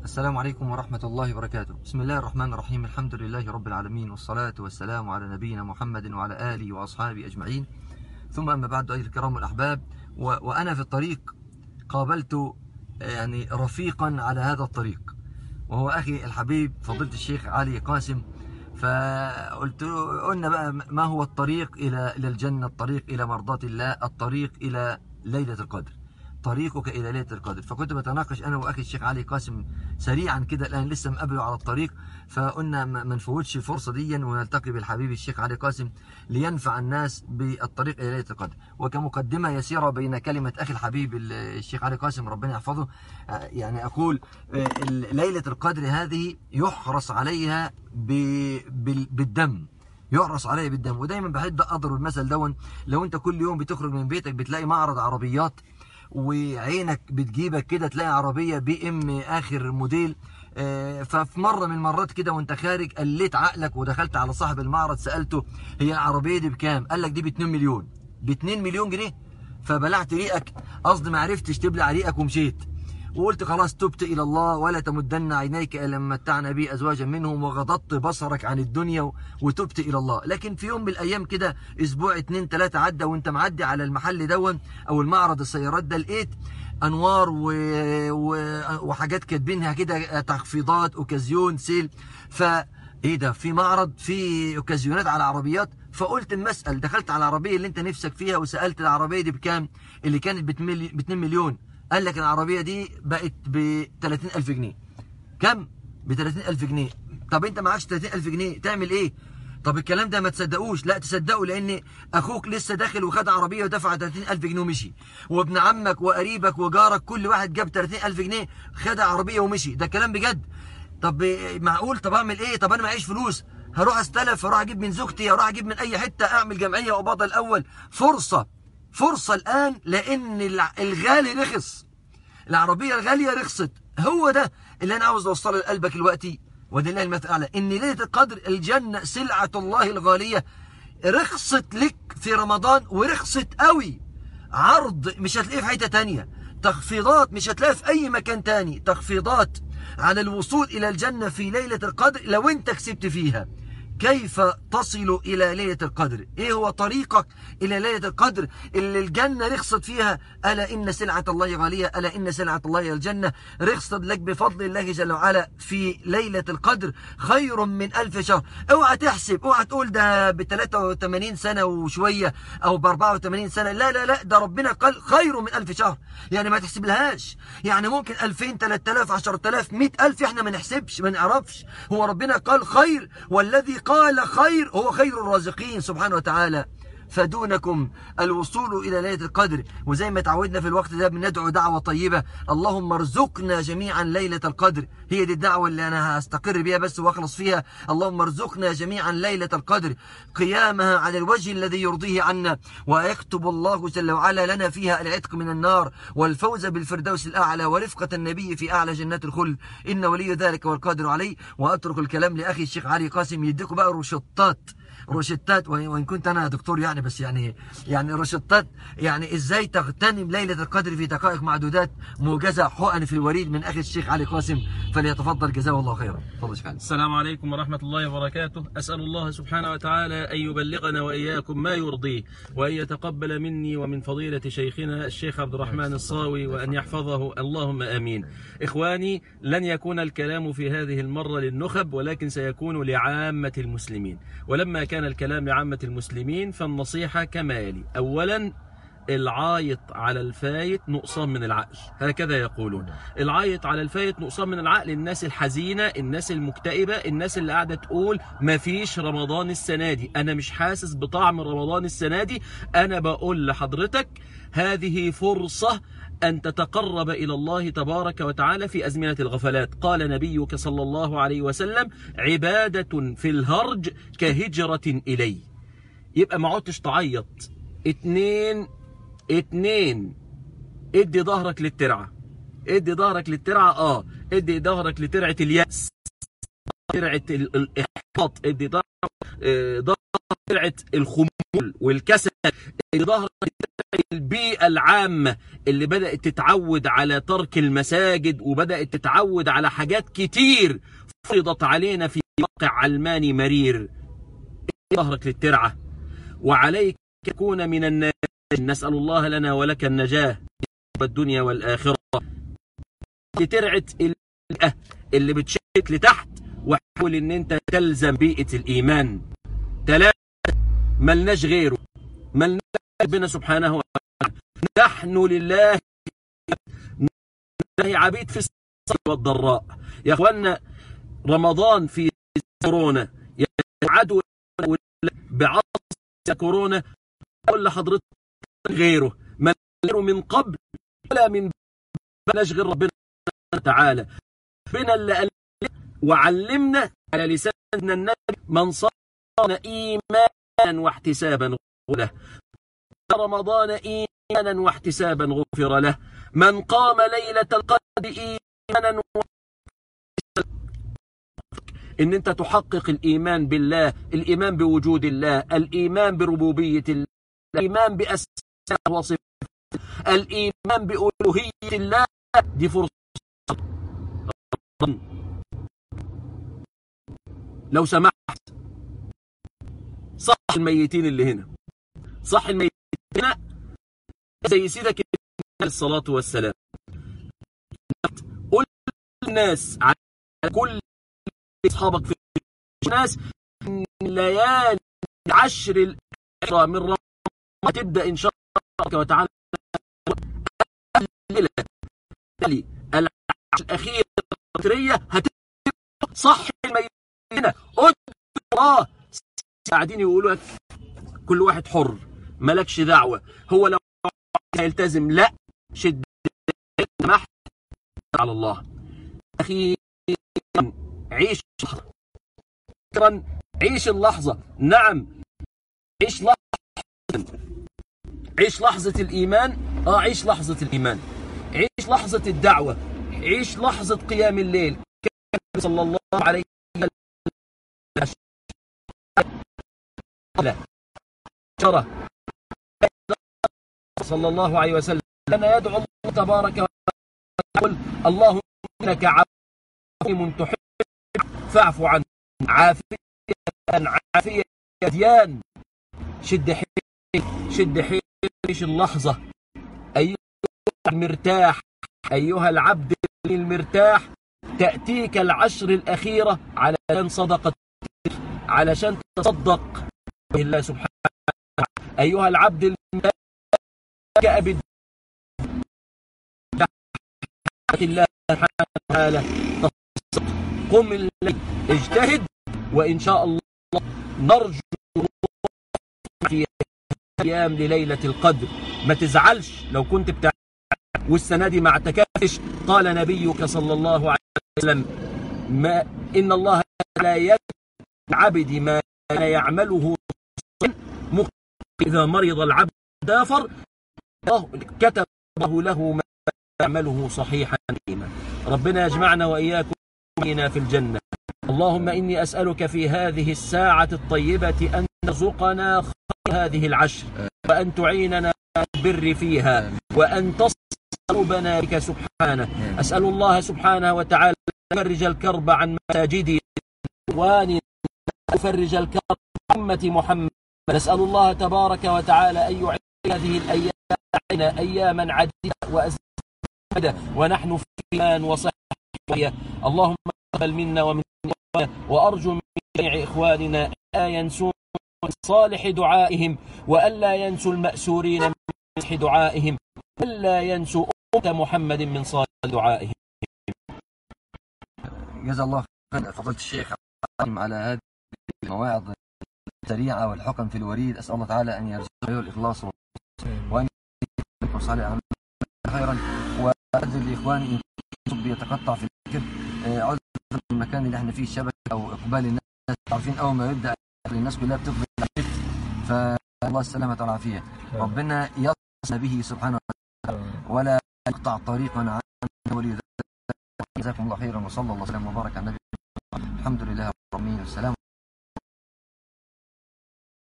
السلام عليكم ورحمة الله وبركاته بسم الله الرحمن الرحيم الحمد لله رب العالمين والصلاة والسلام على نبينا محمد وعلى آله وأصحابه أجمعين ثم أما بعد أيها الكرام والأحباب و... وأنا في الطريق قابلت يعني رفيقا على هذا الطريق وهو أخي الحبيب فضيلة الشيخ علي قاسم فقلت له قلنا بقى ما هو الطريق إلى إلى الجنة الطريق إلى مرضاة الله الطريق إلى ليلة القدر طريقك إلى ليلة القدر فكنت بتناقش أنا وأخي الشيخ علي قاسم سريعا كده الآن لسه مقابله على الطريق فقلنا ما ما نفوتش الفرصة دي ونلتقي بالحبيب الشيخ علي قاسم لينفع الناس بالطريق إلى ليلة القدر وكمقدمة يسيرة بين كلمة أخي الحبيب الشيخ علي قاسم ربنا يحفظه آه، يعني أقول آه، ليلة القدر هذه يحرص عليها ب- بال- بالدم يعرص عليها بالدم ودايما بحب اضرب المثل دون لو انت كل يوم بتخرج من بيتك بتلاقي معرض عربيات وعينك بتجيبك كده تلاقي عربيه بي ام اخر موديل آه، ففي مره من المرات كده وانت خارج قليت عقلك ودخلت على صاحب المعرض سالته هي العربيه دي بكام؟ قال لك دي ب 2 مليون ب 2 مليون جنيه فبلعت ريقك قصدي ما عرفتش تبلع ريقك ومشيت وقلت خلاص تبت إلى الله ولا تمدن عينيك إلى ما متعنا به أزواجا منهم وغضضت بصرك عن الدنيا و- وتبت إلى الله لكن في يوم من الأيام كده أسبوع اتنين تلاتة عدى وانت معدي على المحل دون أو المعرض السيارات ده لقيت أنوار و... و... وحاجات كاتبينها كده تخفيضات أوكازيون سيل ف ايه ده في معرض في اوكازيونات على عربيات فقلت المسأل دخلت على العربية اللي انت نفسك فيها وسألت العربية دي بكام اللي كانت ب 2 مليون قال لك العربية دي بقت ب 30000 جنيه كم ب 30000 جنيه طب انت معكش 30000 جنيه تعمل ايه طب الكلام ده ما تصدقوش لا تصدقوا لان اخوك لسه داخل وخد عربيه ودفع 30000 جنيه ومشي وابن عمك وقريبك وجارك كل واحد جاب 30000 جنيه خد عربيه ومشي ده كلام بجد طب معقول طب اعمل ايه طب انا معيش فلوس هروح استلف هروح اجيب من زوجتي هروح اجيب من اي حته اعمل جمعيه واباض الاول فرصه فرصه الان لان الع- الغالي رخص العربيه الغاليه رخصت هو ده اللي انا عاوز اوصله لقلبك دلوقتي ولله المثل الاعلى ان ليله القدر الجنه سلعه الله الغاليه رخصت لك في رمضان ورخصت قوي عرض مش هتلاقيه في حته تانية تخفيضات مش هتلاقيها في اي مكان تاني تخفيضات على الوصول الى الجنه في ليله القدر لو انت كسبت فيها كيف تصل إلى ليلة القدر إيه هو طريقك إلى ليلة القدر اللي الجنة رخصت فيها ألا إن سلعة الله غالية ألا إن سلعة الله الجنة رخصت لك بفضل الله جل وعلا في ليلة القدر خير من ألف شهر اوعى تحسب اوعى تقول ده ب 83 سنة وشوية أو ب 84 سنة لا لا لا ده ربنا قال خير من ألف شهر يعني ما تحسبلهاش يعني ممكن 2000 3000 10000 100000 احنا ما نحسبش ما نعرفش هو ربنا قال خير والذي قال خير هو خير الرازقين سبحانه وتعالى فدونكم الوصول إلى ليلة القدر وزي ما تعودنا في الوقت ده بندعو دعوة طيبة اللهم ارزقنا جميعا ليلة القدر هي دي الدعوة اللي أنا هستقر بيها بس وأخلص فيها اللهم ارزقنا جميعا ليلة القدر قيامها على الوجه الذي يرضيه عنا ويكتب الله جل وعلا لنا فيها العتق من النار والفوز بالفردوس الأعلى ورفقة النبي في أعلى جنات الخلد إن ولي ذلك والقادر عليه وأترك الكلام لأخي الشيخ علي قاسم يديكم بقى روشطات روشتات وإن وإن كنت أنا دكتور يعني بس يعني يعني روشتات يعني إزاي تغتنم ليلة القدر في دقائق معدودات موجزة حقن في الوريد من أخي الشيخ علي قاسم فليتفضل جزاه الله خيرا تفضل يا شيخ علي السلام عليكم ورحمة الله وبركاته أسأل الله سبحانه وتعالى أن يبلغنا وإياكم ما يرضيه وأن يتقبل مني ومن فضيلة شيخنا الشيخ عبد الرحمن الصاوي وأن يحفظه اللهم آمين إخواني لن يكون الكلام في هذه المرة للنخب ولكن سيكون لعامة المسلمين ولما كان الكلام لعامة المسلمين فالنصيحة كما يلي أولا العايط على الفايت نقصان من العقل هكذا يقولون العايط على الفايت نقصان من العقل الناس الحزينة الناس المكتئبة الناس اللي قاعدة تقول مفيش رمضان السنة دي أنا مش حاسس بطعم رمضان السنة دي أنا بقول لحضرتك هذه فرصة أن تتقرب إلى الله تبارك وتعالى في أزمنة الغفلات قال نبيك صلى الله عليه وسلم عبادة في الهرج كهجرة إلي يبقى ما عدتش تعيط اتنين اتنين ادي ظهرك للترعة ادي ظهرك للترعة اه ادي ظهرك لترعة اليأس ترعة ال- الإحباط ادي ظهرك آه، ظهرك ترعة الخمول والكسل ادي ظهرك لترعة البيئة العامة اللي بدأت تتعود على ترك المساجد وبدأت تتعود على حاجات كتير فرضت علينا في واقع علماني مرير ظهرك للترعة وعليك تكون من الناس نسأل الله لنا ولك النجاة والدنيا والآخرة ترعة البيئة اللي بتشك لتحت وحاول ان انت تلزم بيئة الإيمان ثلاثة ملناش غيره ملناش ربنا سبحانه وتعالى نحن لله نحن عبيد في السراء والضراء يا اخوانا رمضان في كورونا يعدوا بعصر كورونا اقول لحضرتك غيره ما غيره من قبل ولا من بلاش غير ربنا تعالى ربنا اللي قال وعلمنا على لسان النبي من صام ايمانا واحتسابا له رمضان ايمانا واحتسابا غفر له من قام ليله القدر ايمانا ان انت تحقق الايمان بالله الايمان بوجود الله الايمان بربوبيه الله الايمان باسماء وصفاته الايمان بالوهيه الله دي فرصه لو سمحت صح الميتين اللي هنا صح الميتين هنا زي سيدك الصلاة والسلام قل للناس على كل أصحابك في الناس ليالي عشر الأخرى من رمضان تبدأ إن شاء الله وتعالى الليلة العشر الأخيرة الوترية هتبدأ صح الميتين هنا الله قاعدين يقولوا لك كل واحد حر مالكش دعوة هو لو هيلتزم لا شد سمحت على الله أخيرا عيش اللحظة أخيرا عيش اللحظة نعم عيش لحظة عيش لحظة الإيمان آه عيش لحظة الإيمان عيش لحظة الدعوة عيش لحظة قيام الليل صلى الله عليه وسلم شرة صلى الله عليه وسلم كان يدعو الله تبارك وتعالى اللهم انك عفو تحب فاعف عنه عافية عافية ديان شد حيل شد حيل عيش اللحظة أيها المرتاح أيها العبد المرتاح تأتيك العشر الأخيرة علشان صدقة علشان تصدق بالله سبحانه وتعالى أيها العبد المرتاح كأبد الله سبحانه وتعالى قم الليل اجتهد وإن شاء الله نرجو في أيام لليلة القدر ما تزعلش لو كنت بتاع والسنة دي ما اعتكفش قال نبيك صلى الله عليه وسلم ما إن الله لا يجعل العبد ما كان يعمله إذا مرض العبد دافر كتب الله له ما يعمله صحيحا ديما ربنا يجمعنا وإياكم في الجنة اللهم إني أسألك في هذه الساعة الطيبة أن ترزقنا خير هذه العشر وأن تعيننا البر فيها وأن تصل قلوبنا بك سبحانه أسأل الله سبحانه وتعالى أن يفرج الكرب عن مساجدي وأن يفرج الكرب عن أمة محمد نسأل الله تبارك وتعالى أن يعين هذه الأيام علينا أياما عديدة وأزيدة ونحن في إيمان وصحة اللهم اقبل منا ومن وأرجو من جميع إخواننا لا ينسون صالح دعائهم وألا ينسوا المأسورين من صالح دعائهم وألا ينسوا أمة محمد من صالح دعائهم جزا الله خيرا فضيلة الشيخ على هذه المواعظ السريعة والحكم في الوريد أسأل الله تعالى أن يرزقه الإخلاص وأن يكون صالح خيرا وأعذر لإخواني إن بيتقطع في الذكر عذر المكان اللي احنا فيه الشبكة أو إقبال الناس عارفين أول ما يبدأ الناس كلها بتفضل فالله السلامة والعافية ربنا يصل به سبحانه وتعالى ولا يقطع طريقنا عن ولي ذلك جزاكم الله خيرا وصلى الله وسلم وبارك على النبي الحمد لله رب العالمين والسلام